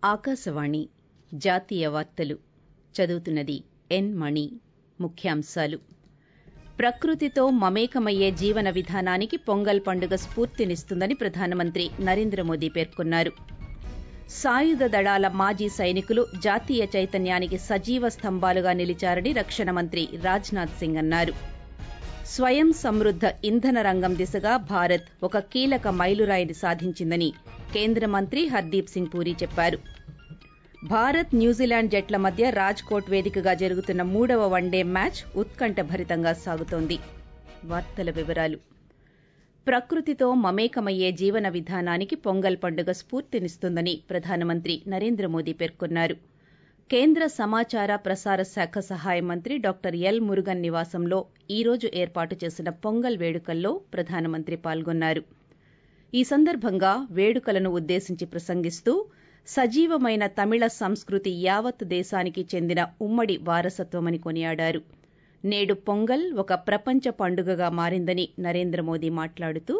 ఆకాశవాణి జాతీయ వార్తలు చదువుతున్నది ఎన్ మణి ముఖ్యాంశాలు ప్రకృతితో మమేకమయ్యే జీవన విధానానికి పొంగల్ పండుగ స్ఫూర్తినిస్తుందని ప్రధానమంత్రి నరేంద్ర మోదీ పేర్కొన్నారు సాయుధ దళాల మాజీ సైనికులు జాతీయ చైతన్యానికి సజీవ స్తంభాలుగా నిలిచారని రక్షణ మంత్రి రాజ్నాథ్ సింగ్ అన్నారు స్వయం సమృద్ద ఇంధన రంగం దిశగా భారత్ ఒక కీలక మైలురాయిని సాధించిందని కేంద్ర మంత్రి హర్దీప్ సింగ్ పూరీ చెప్పారు భారత్ న్యూజిలాండ్ జట్ల మధ్య రాజ్కోట్ వేదికగా జరుగుతున్న మూడవ వన్డే మ్యాచ్ ఉత్కంఠభరితంగా సాగుతోంది వార్తల వివరాలు ప్రకృతితో మమేకమయ్యే జీవన విధానానికి పొంగల్ పండుగ స్ఫూర్తినిస్తుందని ప్రధానమంత్రి నరేంద్ర మోదీ పేర్కొన్నారు కేంద్ర సమాచార ప్రసార శాఖ సహాయ మంత్రి డాక్టర్ ఎల్ మురుగన్ నివాసంలో ఈ రోజు ఏర్పాటు చేసిన పొంగల్ వేడుకల్లో ప్రధానమంత్రి పాల్గొన్నారు ఈ సందర్భంగా వేడుకలను ఉద్దేశించి ప్రసంగిస్తూ సజీవమైన తమిళ సంస్కృతి యావత్ దేశానికి చెందిన ఉమ్మడి వారసత్వమని కొనియాడారు నేడు పొంగల్ ఒక ప్రపంచ పండుగగా మారిందని నరేంద్ర మోదీ మాట్లాడుతూ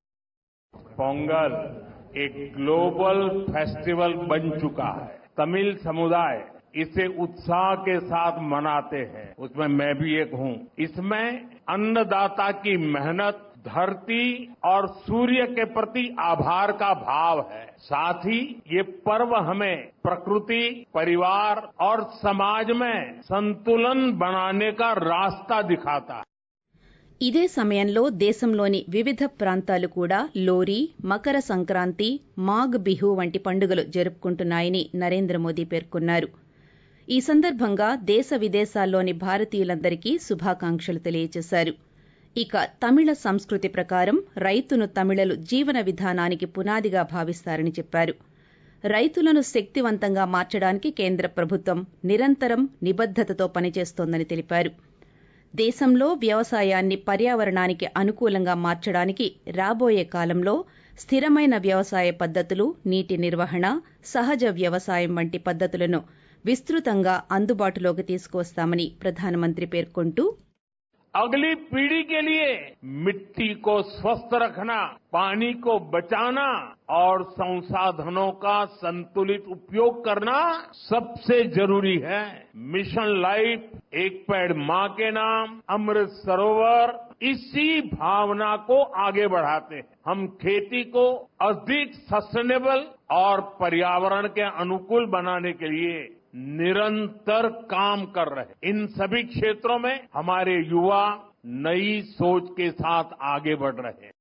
पोंगल एक ग्लोबल फेस्टिवल बन चुका है तमिल समुदाय इसे उत्साह के साथ मनाते हैं उसमें मैं भी एक हूं इसमें अन्नदाता की मेहनत धरती और सूर्य के प्रति आभार का भाव है साथ ही ये पर्व हमें प्रकृति परिवार और समाज में संतुलन बनाने का रास्ता दिखाता है ఇదే సమయంలో దేశంలోని వివిధ ప్రాంతాలు కూడా లోరీ మకర సంక్రాంతి మాఘ్ బిహు వంటి పండుగలు జరుపుకుంటున్నాయని నరేంద్ర మోదీ పేర్కొన్నారు ఈ సందర్భంగా దేశ విదేశాల్లోని భారతీయులందరికీ శుభాకాంక్షలు తెలియజేశారు ఇక తమిళ సంస్కృతి ప్రకారం రైతును తమిళలు జీవన విధానానికి పునాదిగా భావిస్తారని చెప్పారు రైతులను శక్తివంతంగా మార్చడానికి కేంద్ర ప్రభుత్వం నిరంతరం నిబద్దతతో పనిచేస్తోందని తెలిపారు దేశంలో వ్యవసాయాన్ని పర్యావరణానికి అనుకూలంగా మార్చడానికి రాబోయే కాలంలో స్థిరమైన వ్యవసాయ పద్దతులు నీటి నిర్వహణ సహజ వ్యవసాయం వంటి పద్దతులను విస్తృతంగా అందుబాటులోకి తీసుకువస్తామని ప్రధానమంత్రి పేర్కొంటూ अगली पीढ़ी के लिए मिट्टी को स्वस्थ रखना पानी को बचाना और संसाधनों का संतुलित उपयोग करना सबसे जरूरी है मिशन लाइफ एक पेड़ मां के नाम अमृत सरोवर इसी भावना को आगे बढ़ाते हैं हम खेती को अधिक सस्टेनेबल और पर्यावरण के अनुकूल बनाने के लिए निरंतर काम कर रहे हैं इन सभी क्षेत्रों में हमारे युवा नई सोच के साथ आगे बढ़ रहे हैं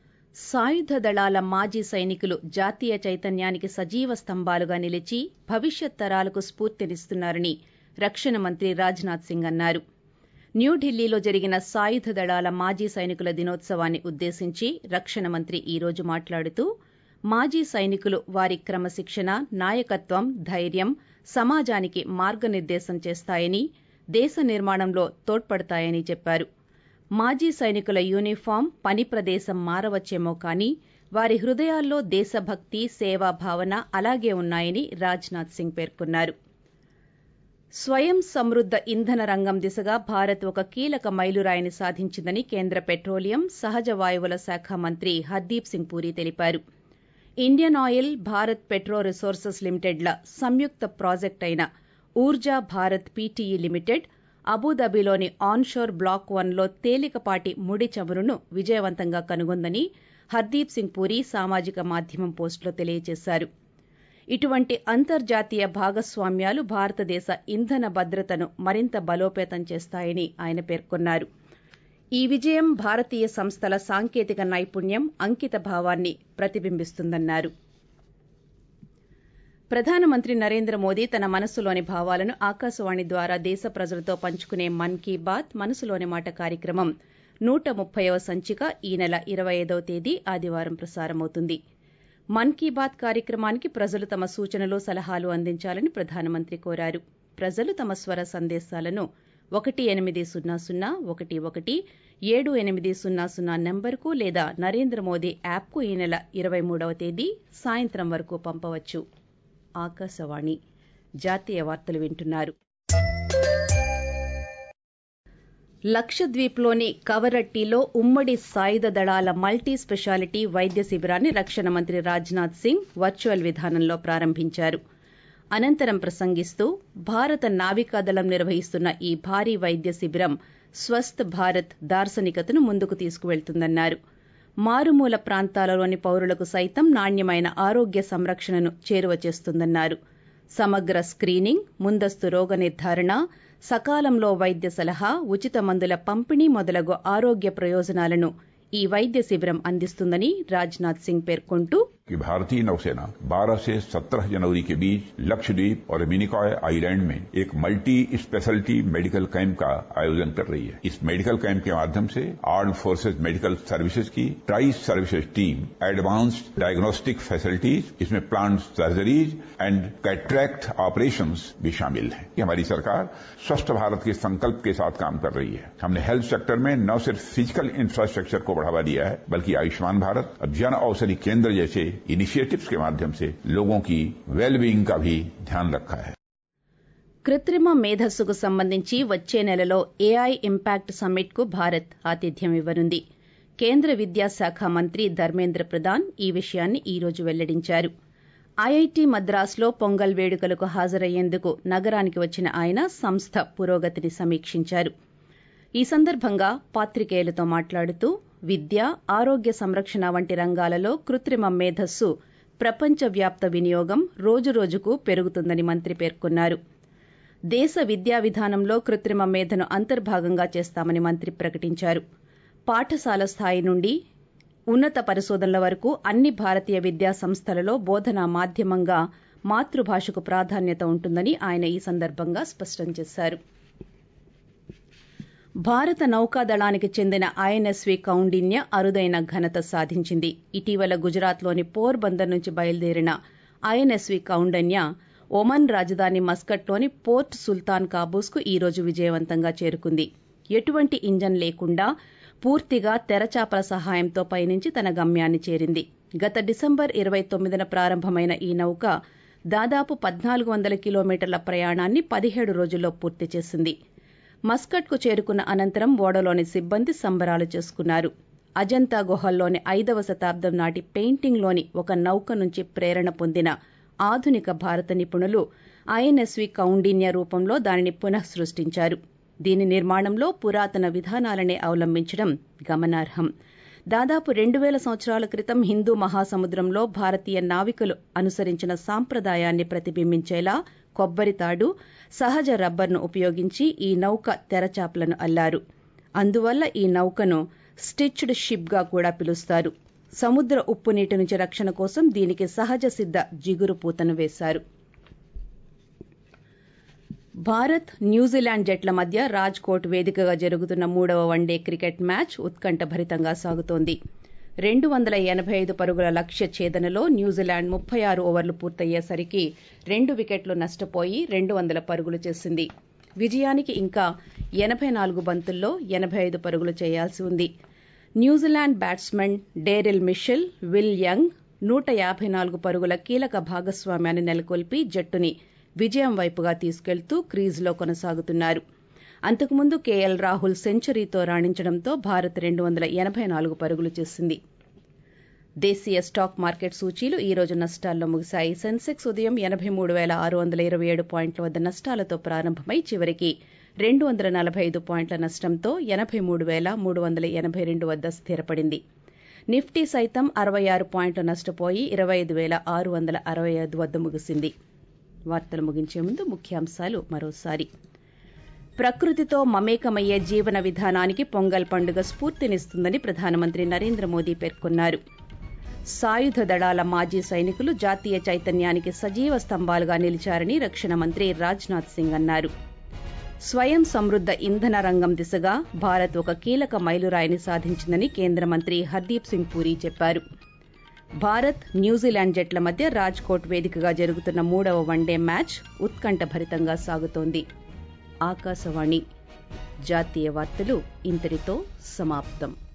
సాయుధ దళాల మాజీ సైనికులు జాతీయ చైతన్యానికి సజీవ స్తంభాలుగా నిలిచి భవిష్యత్ తరాలకు స్ఫూర్తినిస్తున్నారని రక్షణ మంత్రి రాజ్నాథ్ సింగ్ అన్నారు న్యూఢిల్లీలో జరిగిన సాయుధ దళాల మాజీ సైనికుల దినోత్సవాన్ని ఉద్దేశించి రక్షణ మంత్రి ఈ రోజు మాట్లాడుతూ మాజీ సైనికులు వారి క్రమశిక్షణ నాయకత్వం ధైర్యం సమాజానికి మార్గనిర్దేశం చేస్తాయని దేశ నిర్మాణంలో తోడ్పడతాయని చెప్పారు మాజీ సైనికుల యూనిఫాం పని ప్రదేశం మారవచ్చేమో కానీ వారి హృదయాల్లో దేశభక్తి సేవా భావన అలాగే ఉన్నాయని రాజ్నాథ్ సింగ్ పేర్కొన్నారు స్వయం సమృద్ద ఇంధన రంగం దిశగా భారత్ ఒక కీలక మైలురాయిని సాధించిందని కేంద్ర పెట్రోలియం సహజ వాయువుల శాఖ మంత్రి హర్దీప్ సింగ్ పూరీ తెలిపారు Indian Oil Bharat Petro Resources లిమిటెడ్ల సంయుక్త ప్రాజెక్ట్ అయిన ఊర్జా భారత్ పీటీఈ లిమిటెడ్ అబుదాబిలోని ఆన్షోర్ బ్లాక్ వన్లో తేలికపాటి ముడి చమురును విజయవంతంగా కనుగొందని హర్దీప్ సింగ్ పూరి సామాజిక మాధ్యమం పోస్టులో తెలియజేశారు ఇటువంటి అంతర్జాతీయ భాగస్వామ్యాలు భారతదేశ ఇంధన భద్రతను మరింత బలోపేతం చేస్తాయని ఆయన పేర్కొన్నారు ఈ విజయం భారతీయ సంస్థల సాంకేతిక నైపుణ్యం అంకిత భావాన్ని ప్రతిబింబిస్తుందన్నారు ప్రధానమంత్రి నరేంద్ర మోదీ తన మనస్సులోని భావాలను ఆకాశవాణి ద్వారా దేశ ప్రజలతో పంచుకునే మన్ కీ బాత్ మనసులోని మాట కార్యక్రమం నూట ముప్పైవ సంచిక ఈ నెల ఇరవై ఐదవ తేదీ ఆదివారం ప్రసారమవుతుంది మన్ కీ బాత్ కార్యక్రమానికి ప్రజలు తమ సూచనలు సలహాలు అందించాలని ప్రధానమంత్రి కోరారు ప్రజలు తమ స్వర సందేశాలను ఒకటి ఎనిమిది సున్నా సున్నా ఒకటి ఒకటి ఏడు ఎనిమిది సున్నా సున్నా నెంబర్కు లేదా నరేంద్ర మోదీ యాప్కు ఈ నెల ఇరవై మూడవ తేదీ సాయంత్రం వరకు పంపవచ్చు ఆకాశవాణి జాతీయ వార్తలు వింటున్నారు లక్షద్వీప్లోని కవరట్టిలో ఉమ్మడి సాయుధ దళాల మల్టీ స్పెషాలిటీ వైద్య శిబిరాన్ని రక్షణ మంత్రి రాజ్నాథ్ సింగ్ వర్చువల్ విధానంలో ప్రారంభించారు అనంతరం ప్రసంగిస్తూ భారత నావికాదళం నిర్వహిస్తున్న ఈ భారీ వైద్య శిబిరం స్వస్థ్ భారత్ దార్శనికతను ముందుకు తీసుకువెళ్తుందన్నారు మారుమూల ప్రాంతాలలోని పౌరులకు సైతం నాణ్యమైన ఆరోగ్య సంరక్షణను చేరువ చేస్తుందన్నారు సమగ్ర స్క్రీనింగ్ ముందస్తు రోగ నిర్ధారణ సకాలంలో వైద్య సలహా ఉచిత మందుల పంపిణీ మొదలగు ఆరోగ్య ప్రయోజనాలను ఈ వైద్య శిబిరం అందిస్తుందని రాజ్నాథ్ సింగ్ పేర్కొంటూ कि भारतीय नौसेना 12 से 17 जनवरी के बीच लक्षद्वीप और मिनिकॉय आइलैंड में एक मल्टी स्पेशलिटी मेडिकल कैंप का आयोजन कर रही है इस मेडिकल कैंप के माध्यम से आर्म फोर्सेज मेडिकल सर्विसेज की tri services team advanced diagnostic facilities इसमें plant surgeries and cataract operation भी शामिल हैं ये हमारी सरकार स्वस्थ भारत के संकल्प के साथ काम कर रही है हमने हेल्थ सेक्टर में न सिर्फ फिजिकल इंफ्रास्ट्रक्चर को बढ़ावा दिया है बल्कि आयुष्मान भारत और जन औषधि केंद्र जैसे इनिशिएटिव्स के माध्यम से लोगों की वेलबींग का भी ध्यान रखा है కృత్రిమ మేధస్సుకు సంబంధించి వచ్చే నెలలో ఏఐ ఇంపాక్ట్ సమ్మిట్ కు భారత్ ఆతిథ్యం ఇవ్వనుంది కేంద్ర విద్యాశాఖ మంత్రి ధర్మేంద్ర ప్రధాన్ ఈ విషయాన్ని ఈ రోజు వెల్లడించారు ఐఐటి మద్రాసులో పొంగల్ వేడుకలకు హాజరయ్యేందుకు నగరానికి వచ్చిన ఆయన సంస్థ పురోగతిని సమీక్షించారు ఈ సందర్భంగా పాత్రికేయులతో మాట్లాడుతూ విద్య ఆరోగ్య సంరక్షణ వంటి రంగాలలో కృత్రిమ మేధస్సు ప్రపంచవ్యాప్త వినియోగం రోజురోజుకు పెరుగుతుందని మంత్రి పేర్కొన్నారు దేశ విద్యా విధానంలో కృత్రిమ మేధను అంతర్భాగంగా చేస్తామని మంత్రి ప్రకటించారు పాఠశాల స్థాయి నుండి ఉన్నత పరిశోధనల వరకు అన్ని భారతీయ విద్యా సంస్థలలో బోధనా మాధ్యమంగా మాతృభాషకు ప్రాధాన్యత ఉంటుందని ఆయన ఈ సందర్భంగా స్పష్టం చేశారు భారత నౌకాదళానికి చెందిన ఐఎన్ఎస్వి కౌండిన్య అరుదైన ఘనత సాధించింది ఇటీవల గుజరాత్లోని పోర్ బందర్ నుంచి బయలుదేరిన ఐఎన్ఎస్వి కౌండన్య ఒమన్ రాజధాని మస్కట్లోని పోర్ట్ సుల్తాన్ కాబూస్కు ఈ రోజు విజయవంతంగా చేరుకుంది ఎటువంటి ఇంజన్ లేకుండా పూర్తిగా తెరచాపల సహాయంతో పయనించి తన గమ్యాన్ని చేరింది గత డిసెంబర్ ఇరవై తొమ్మిదిన ప్రారంభమైన ఈ నౌక దాదాపు పద్నాలుగు వందల కిలోమీటర్ల ప్రయాణాన్ని పదిహేడు రోజుల్లో పూర్తి చేసింది మస్కట్కు చేరుకున్న అనంతరం ఓడలోని సిబ్బంది సంబరాలు చేసుకున్నారు అజంతా గుహల్లోని ఐదవ శతాబ్దం నాటి పెయింటింగ్లోని ఒక నౌక నుంచి ప్రేరణ పొందిన ఆధునిక భారత నిపుణులు ఐఎన్ఎస్వి కౌండిన్య రూపంలో దానిని పునః సృష్టించారు దీని నిర్మాణంలో పురాతన విధానాలనే అవలంబించడం గమనార్హం దాదాపు రెండు వేల సంవత్సరాల క్రితం హిందూ మహాసముద్రంలో భారతీయ నావికులు అనుసరించిన సాంప్రదాయాన్ని ప్రతిబింబించేలా కొబ్బరి తాడు సహజ రబ్బర్ను ఉపయోగించి ఈ నౌక తెరచాపలను అల్లారు అందువల్ల ఈ నౌకను స్టిచ్డ్ షిప్గా కూడా పిలుస్తారు సముద్ర ఉప్పు నీటి నుంచి రక్షణ కోసం దీనికి సహజ సిద్ధ జిగురు పూతను వేశారు భారత్ న్యూజిలాండ్ జట్ల మధ్య రాజ్కోట్ వేదికగా జరుగుతున్న మూడవ వన్డే క్రికెట్ మ్యాచ్ ఉత్కంఠభరితంగా సాగుతోంది రెండు వందల ఎనభై ఐదు పరుగుల లక్ష్య ఛేదనలో న్యూజిలాండ్ ముప్పై ఆరు ఓవర్లు పూర్తయ్యేసరికి రెండు వికెట్లు నష్టపోయి రెండు వందల పరుగులు చేసింది విజయానికి ఇంకా ఎనభై నాలుగు బంతుల్లో ఎనభై ఐదు పరుగులు చేయాల్సి ఉంది New Zealand batsmen Daryl Mitchell Will Young నూట యాభై నాలుగు పరుగుల కీలక భాగస్వామ్యాన్ని నెలకొల్పి జట్టుని విజయం వైపుగా తీసుకెళ్తూ క్రీజ్లో కొనసాగుతున్నారు అంతకుముందు కేఎల్ రాహుల్ సెంచరీతో రాణించడంతో భారత్ రెండు వందల ఎనభై నాలుగు పరుగులు చేసింది దేశీయ స్టాక్ మార్కెట్ సూచీలు ఈ రోజు నష్టాల్లో ముగిశాయి సెన్సెక్స్ ఉదయం ఎనభై మూడు వేల ఆరు వందల ఇరవై ఏడు పాయింట్ల వద్ద నష్టాలతో ప్రారంభమై చివరికి రెండు వందల నలభై ఐదు పాయింట్ల నష్టంతో ఎనభై మూడు వేల మూడు వందల ఎనభై రెండు వద్ద స్థిరపడింది నిఫ్టీ సైతం అరవై ఆరు పాయింట్లు నష్టపోయి ఇరవై ఐదు వేల ఆరు వందల అరవై ఐదు వద్ద ముగిసింది వార్తలు ముగించే ముందు ముఖ్యాంశాలు మరోసారి ప్రకృతితో మమేకమయ్యే జీవన విధానానికి పొంగల్ పండుగ స్ఫూర్తినిస్తుందని ప్రధానమంత్రి నరేంద్ర మోదీ పేర్కొన్నారు సాయుధ దళాల మాజీ సైనికులు జాతీయ చైతన్యానికి సజీవ స్తంభాలుగా నిలిచారని రక్షణ మంత్రి రాజ్నాథ్ సింగ్ అన్నారు స్వయం సమృద్ద ఇంధన రంగం దిశగా భారత్ ఒక కీలక మైలురాయిని సాధించిందని కేంద్ర మంత్రి హర్దీప్ సింగ్ పూరి చెప్పారు భారత్ న్యూజిలాండ్ జట్ల మధ్య రాజ్కోట్ వేదికగా జరుగుతున్న మూడవ వన్డే మ్యాచ్ ఉత్కంఠభరితంగా సాగుతోంది ఆకాశవాణి జాతీయ వార్తలు ఇంతటితో సమాప్తం